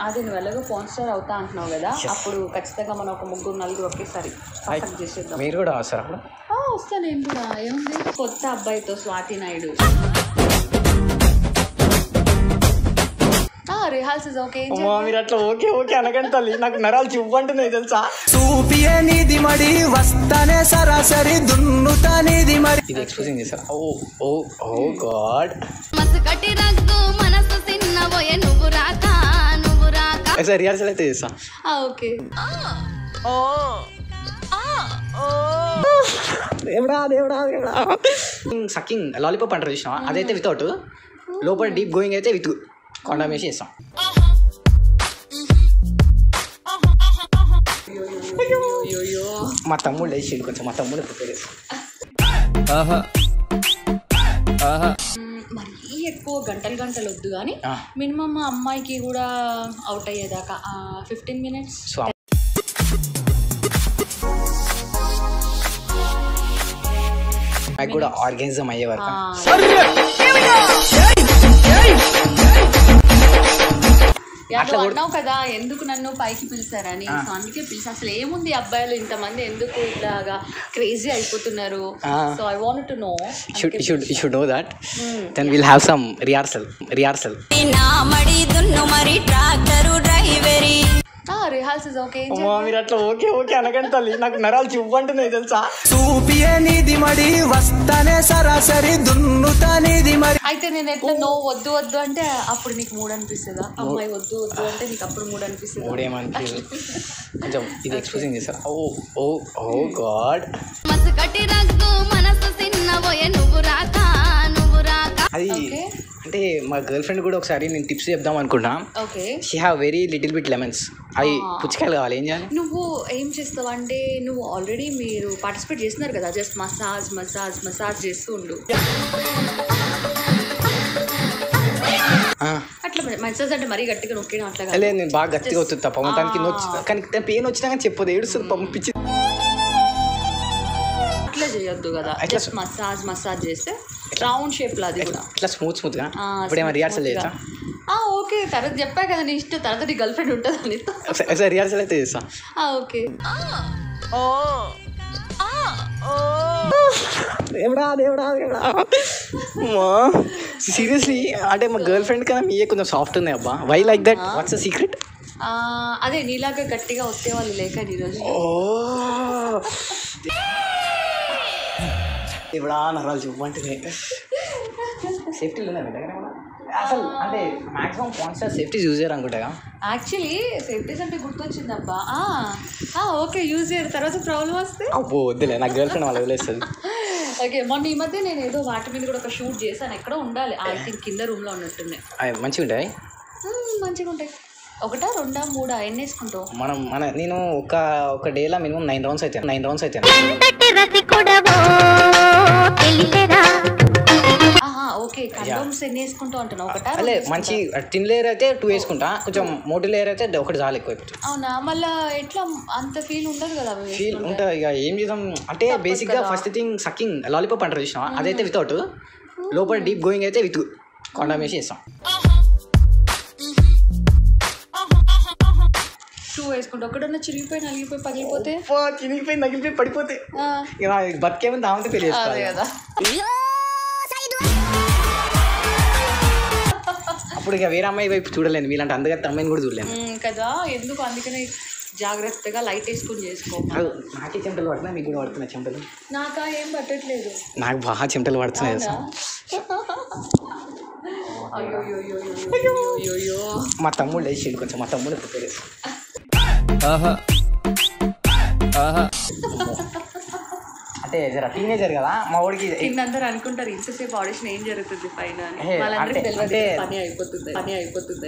అది నువ్వు ఎలాగో ఫోన్ స్టార్ అవుతా అంటున్నావు కదా అప్పుడు ఖచ్చితంగా మనం ఒక ముగ్గురు నలుగురు ఒకేసారి పర్ఫెక్ట్ చేసేద్దాం మీరు కూడా వస్తారు అప్పుడు ఆ, వస్తా నేను కూడా ఏముంది కొత్త అబ్బాయితో స్వాతి నాయుడు రిహార్సల్స్ ఓకే అమ్మా మీరు అట్లా ఓకే ఓకే అనకండి తల్లి నాకు నరాలు చివ్వంటున్నాయి తెలుసా చూపియే నీది మడి వస్తానే సరాసరి దున్నుతా నీది మరి ఇది ఎక్స్పోజింగ్ చేశారు ఓ ఓ ఓ గాడ్ మసకటి రగ్గు మనసు చిన్నబోయే నువ్వు రాక నువ్వు రాక ఒకసారి రిహార్సల్ అయితే చేస్తా ఓకే దేవుడా దేవుడా దేవుడా సకింగ్ లాలీపాప్ అంటారు చూసినావా అదైతే వితౌట్ లోపల డీప్ గోయింగ్ అయితే విత్ కొండ వేసి చేస్తాం మా తమ్ముడు లేచిండు కొంచెం మా తమ్ముడు ప్రిపేర్ చేస్తాం మరీ ఎక్కువ గంటలు గంటలు వద్దు కానీ ఆ. మినిమం మా అమ్మాయికి కూడా అవుట్ అయ్యేదాకా ఫిఫ్టీన్ మినిట్స్ సో నాకు కూడా ఆర్గానిజం అయ్యే వరకు అట్లా కూడా- అన్నావు కదా ఎందుకు నన్ను పైకి పిలిచారని సో అందుకే పిలిచి అసలు ఏముంది అబ్బాయిలు ఇంతమంది ఎందుకు ఇట్లాగా క్రేజీ అయిపోతున్నారు ఆ. So I want to know should should should know that then will have some rehearsal rehearsal నా మడి దున్ను మరి ట్రాక్టరు డ్రైవరీ రిహార్సల్స్ ఓకే అమ్మా మీరు అట్లా ఓకే ఓకే అనకండి తల్లి నాకు నరాలు చివ్వంటున్నాయి తెలుసా చూపియే నీది మడి వస్తానే సరాసరి దున్నుతా నీది మరి అయితే నేను ఎట్లా నో వద్దు వద్దు అంటే అప్పుడు నీకు మూడు అనిపిస్తుందా అమ్మాయి వద్దు వద్దు అంటే నీకు అప్పుడు మూడు అనిపిస్తుందా మూడేమనిపించదు కొంచెం ఇది ఎక్స్పోజింగ్ చేశారు ఓ ఓ ఓ గాడ్ మసకటి రగ్గు మనసు చిన్నబోయే నువ్వు రాక నువ్వు రాక అది Okay. అంటే మా గర్ల్ ఫ్రెండ్ కూడా ఒకసారి నేను టిప్స్ చెప్దాం అనుకున్నా okay she have very little bit lemons అవి పుచ్చకాయలు కావాలి ఏం చేయాలి నువ్వు ఏం చేస్తావు అంటే నువ్వు ఆల్రెడీ మీరు పార్టిసిపేట్ చేస్తున్నారు కదా జస్ట్ మసాజ్ మసాజ్ మసాజ్ చేస్తూ ఉండు ఆ, అట్లా మసాజ్ అంటే మరీ గట్టిగా నొక్కేయడం అట్లా కాదు. లేదు నేను బాగా గట్టిగా వస్తుంది తప్ప మొత్తానికి నొచ్చి కానీ పెయిన్ వచ్చినా కానీ చెప్పదు ఏడుస్తుంది పంపించి అట్లా చేయొద్దు కదా అట్లా జస్ట్ మసాజ్ మసాజ్ చేస్తే రౌండ్ షేప్ లో అది కూడా ఇట్లా స్మూత్ స్మూత్గా ఆ, ఇప్పుడు ఏమైనా రిహార్సల్ smooth గా. చేస్తా ఆ, ఓకే తర్వాత చెప్పా కదా నీ ఇష్టం తర్వాత నీ గర్ల్ ఫ్రెండ్ ఉంటుంది అని ఒకసారి ఒకసారి రిహార్సల్ అయితే చేస్తా ఆ, ఓకే దేవుడా దేవుడా దేవుడా సీరియస్లీ అంటే మా గర్ల్ ఫ్రెండ్ కన్నా మీయే కొంచెం సాఫ్ట్ ఉంది అబ్బా why like that what's the secret ఆ, అదే నీలాగా గట్టిగా వస్తే వాళ్ళు లేక ఈరోజు ఓ దేవుడా నరాలు చెప్పంటే సేఫ్టీలో ఉన్నాయి మీ దగ్గర ఏమన్నా? అసలు అంటే మాక్సిమం కాన్స్టర్ సేఫ్టీ యూజ్ చేయరు అనుకుంటా యాక్చువల్లీ సేఫ్టీస్ అంటే గుర్తొచ్చిందబ్బా ఆ, ఆ, ఓకే యూజ్ చేయరు తర్వాత ప్రాబ్లం వస్తే అబ్బో వద్దులే నా గర్ల్ ఫ్రెండ్ వాళ్ళు వదిలేస్తుంది ఓకే మొన్న ఈ మధ్య నేను ఏదో వాటి మీద కూడా ఒక షూట్ చేశాను ఎక్కడో ఉండాలి ఐ థింక్ కింద రూమ్లో ఉన్నట్టున్నాయి అవి మంచిగా ఉంటాయి మ్మ్, మంచిగా ఉంటాయి ఒకటా రెండా మూడా ఎన్ని వేసుకుంటావు మనం మన నేను ఒక ఒక డేలో మినిమం నైన్ రౌండ్స్ అయితే నైన్ రౌండ్స్ అయితే ఆహా ఓకే కండోమ్స్ ఎన్ని వేసుకుంటావు అంటున్నావు ఒకటా అలే రెండు మంచి టిన్ లేయర్ అయితే టూ వేసుకుంటా కొంచెం మోటి లేయర్ అయితే ఒకటి చాలు ఎక్కువ అయిపోతుంది అవునా మళ్ళా ఎట్లా అంత ఫీల్ ఉండదు కదా అవి ఫీల్ వేసుకుంటే. ఉంటుంది ఇక ఏం చేద్దాం అంటే బేసిక్గా ఫస్ట్ థింగ్ సకింగ్ లాలీపాప్ అంటారు చూసినావా అదైతే వితౌట్ లోపల డీప్ గోయింగ్ అయితే విత్ కొండ వేసి చేస్తాం టూ వేసుకుంటా ఒకటన్నా చిరిగిపోయి నలిగిపోయి పగిలిపోతే చినిగిపోయి నగిలిపోయి పడిపోతే ఆ, ఇక నా బతికేమని దామంటే పెళ్లి అదే చేసుకోవాలి కదా అప్పుడు ఇక వేరే అమ్మాయి వైపు చూడలేను మీలాంటి అందగత్త అమ్మాయిని కూడా చూడలేను మ్మ్, కదా ఎందుకు అందుకనే జాగ్రత్తగా లైట్ వేసుకుని చేసుకో అది నాకే చెమటలు పడుతున్నాయి మీకు కూడా పడుతున్నాయి చెమటలు నాకా ఏం పట్టట్లేదు నాకు బాగా చెమటలు పడుతున్నాయి అవునా? తెలుసా అయ్యో అయ్యో, అయ్యో, అయ్యో, అయ్యో, అయ్యో. మా తమ్ముడు లేచిండు కొంచెం మా తమ్ముడు ప్రిపేర్ చేస్తాం అంటే జర టీనేజర్ కదా మా వాడికి కిందందరూ అనుకుంటారు ఇంతసేపు ఆడిషన్ ఏం జరుగుతుంది పైన అని ఏ, వాళ్ళందరికీ అంటే- తెలియదు అంటే- పని అయిపోతుంది పని అయిపోతుంది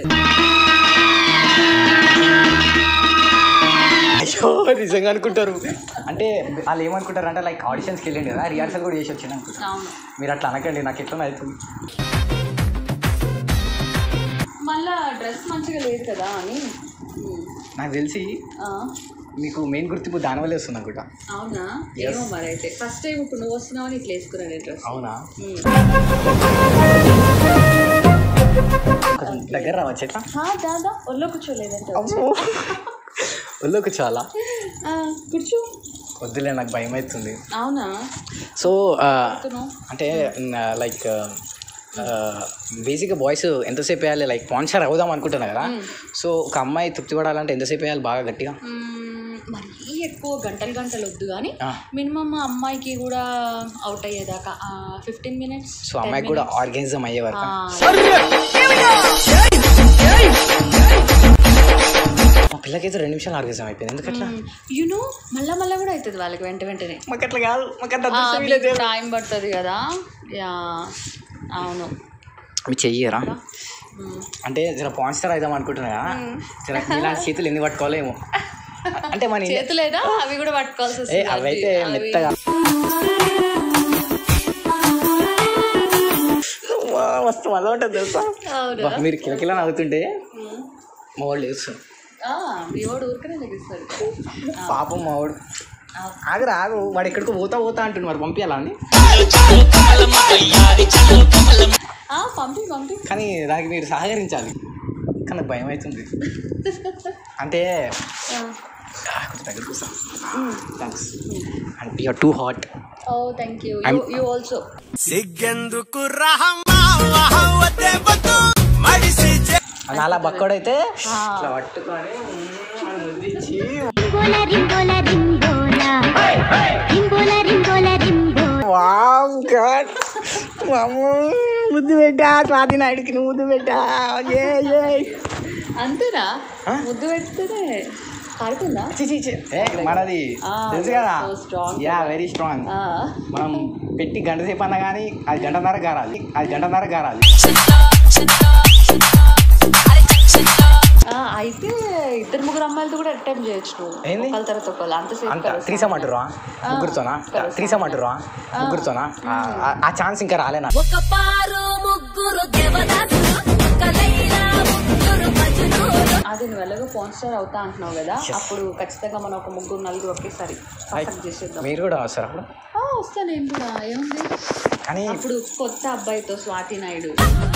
అయ్యో నిజంగా అనుకుంటారు అంటే వాళ్ళు ఏమనుకుంటారు అంటే లైక్ ఆడిషన్స్కి వెళ్ళండి కదా రిహార్సల్ కూడా చేసి వచ్చింది అనుకుంటారు అవును మీరు అట్లా అనకండి నాకు ఎట్లా అవుతుంది మళ్ళా డ్రెస్ మంచిగా లేదు కదా అని మ్మ్. నాకు తెలిసి ఆ, మీకు మెయిన్ గుర్తింపు దాని వల్లే వస్తుంది అనుకుంటా అవునా ఏమో మరి అయితే ఫస్ట్ టైం ఇప్పుడు నువ్వు వస్తున్నావు అని ఇట్లా వేసుకున్నాను డ్రెస్ అవునా మ్మ్. కొంచెం దగ్గర రావచ్చు ఎట్లా ఆ, దాదా ఒళ్ళో కూర్చోలేదంటే ఒళ్ళోకి చాలా ఆ, కూర్చో వద్దులే నాకు భయం అవుతుంది అవునా సో కూర్చున్నావు. అంటే లైక్ బేసిక్గా బాయ్స్ ఎంతసేపు వేయాలి లైక్ పాన్షర్ అవుదాం అనుకుంటున్నా కదా సో ఒక అమ్మాయి తృప్తి పడాలంటే ఎంతసేపు వేయాలి బాగా గట్టిగా మ్మ్, మరీ ఎక్కువ గంటలు గంటలు వద్దు కానీ ఆ. మినిమం అమ్మాయికి కూడా అవుట్ అయ్యేదాకా ఫిఫ్టీన్ మినిట్స్ సో అమ్మాయికి కూడా ఆర్గానిజం అయ్యే వరకు మా పిల్లకైతే రెండు నిమిషాలు ఆర్గానిజం అయిపోయింది ఎందుకట్లా యూనో మళ్ళా మళ్ళా కూడా అవుతుంది వాళ్ళకి వెంట వెంటనే మాకు అట్లా కాదు మాకు అట్లా టైం పడుతుంది కదా యా అవును మీ చెయ్యరా మ్మ్. అంటే జర పాన్స్టర్ అవుదాం అనుకుంటున్నా కదా జర ఇలాంటి చేతులు ఎన్ని పట్టుకోవాలేమో అంటే మన ఇండియా- చేతులేదా అవి కూడా పట్టుకోవాల్సి ఏ వస్తుంది అవైతే అవి- మెత్తగా వా, మస్తు మజా ఉంటుంది తెలుసా అవునా బా, మీరు కిలకిలా నవ్వుతుంటే మా వాళ్ళు వేస్తారు ఆ, మీ వాడు ఊరికనే లెగిస్తాడు పాపం మా వాడు ఆగరా ఆగు వాడు ఎక్కడికో పోతా పోతా అంటుండు మరి పంపించాలా అని ఆ, పంపి పంపి కానీ దానికి మీరు సహకరించాలి కానీ నాకు భయం అవుతుంది అంటే ఆ. ఆ, కొంచెం దగ్గర కూర్చో థ్యాంక్స్ అంటే you're too hot oh thank you I'm- you also సిగ్గెందుకు రహమా వద్దే వద్దు మడిసి చే- అని అలా బక్కోడైతే ఇట్లా పట్టుకొని మ్మ్, ముద్దిచ్చి రింగోల రింగోల రింగోల రింగోల రింగోల రింగోల వావ్ గాడ్ ముద్దు పెట్టా స్వాతి నాయుడికి నువ్వు ముద్దు పెట్టా ఏ ఏ అంతేనా ముద్దు పెడితేనే పడుతుందా చి, చి, చి. ఏ మనది ఆ, తెలుసు కదా so strong yeah very strong ఆ. మనం పెట్టి గంట సేపు అన్నా కానీ అది గంటన్నర గారాలి అది గంటన్నర గారాలి ఆ, అయితే ఇద్దరు ముగ్గురు అమ్మాయిలతో కూడా అటెంప్ట్ చేయొచ్చు నువ్వు ఏంది? ఒకళ్ళ తర్వాత ఒకళ్ళు అంతసేపు అంత కలుస్తా. త్రీసమంటురా ముగ్గురుతోనా కలుస్తా. త్రీసమంటురా ముగ్గురుతోనా ఆ, ఆ- ఆ ఛాన్స్ ఇంకా రాలేనా ఒక పారు ముగ్గురు దేవదాసులు ఒక లైలా ముగ్గురు మజునూరు అది నువ్వు ఎలాగో ఫోన్ స్టార్ అవుతా అంటున్నావు కదా అప్పుడు ఖచ్చితంగా మనం ఒక ముగ్గురు నలుగురు ఒకేసారి పక్కన చేసేద్దాం మీరు కూడా వస్తారు అప్పుడు ఆ, వస్తా నేను కూడా ఏముంది కానీ అప్పుడు కొత్త అబ్బాయితో స్వాతి నాయుడు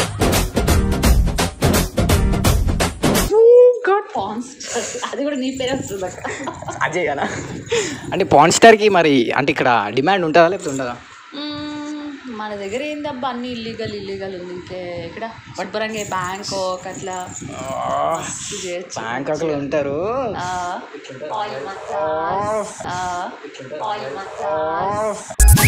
Pawn Star. అది కూడా నీ పేరే వస్తుంది అక్కడ అజయ్ కదా అంటే పాన్ స్టార్కి మరి అంటే ఇక్కడ డిమాండ్ ఉంటుందా లేకపోతే ఉండదా మ్మ్, మన దగ్గర ఏందబ్బా అన్ని ఇల్లీగల్ ఇల్లీగల్ ఉంది ఇంకే ఇక్కడ శుభ్రంగా బ్యాంకాక్ అట్లా మస్తు చేయొచ్చు బ్యాంకాక్లో ఉంటారు ఆ, ఆయిల్ మసాజ్ ఆ, oil massage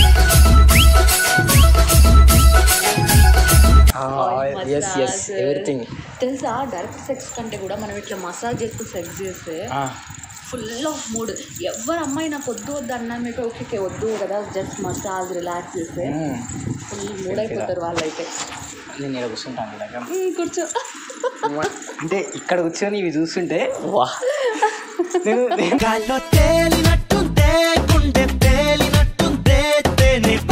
yes yes everything తెలుసా డైరెక్ట్ సెక్స్ కంటే కూడా మనం ఇట్లా మసాజ్ చేస్తూ సెక్స్ చేస్తే ఫుల్ ఆఫ్ మూడ్ ఎవరు అమ్మాయి నాకు వద్దు వద్దు అన్నా మీకు ఓకే వద్దు కదా జస్ట్ మసాజ్ రిలాక్స్ చేస్తే ఫుల్ మూడ్ అయిపోతారు వాళ్ళైతే నేను ఇక్కడ కూర్చుంటాను నీ దగ్గర "మ్మ్, కూర్చో అంటే ఇక్కడ కూర్చొని ఇవి చూస్తుంటే వా నేను నేను గాల్లో తేలినట్టుందే గుండె పేలినట్టుందే తేనె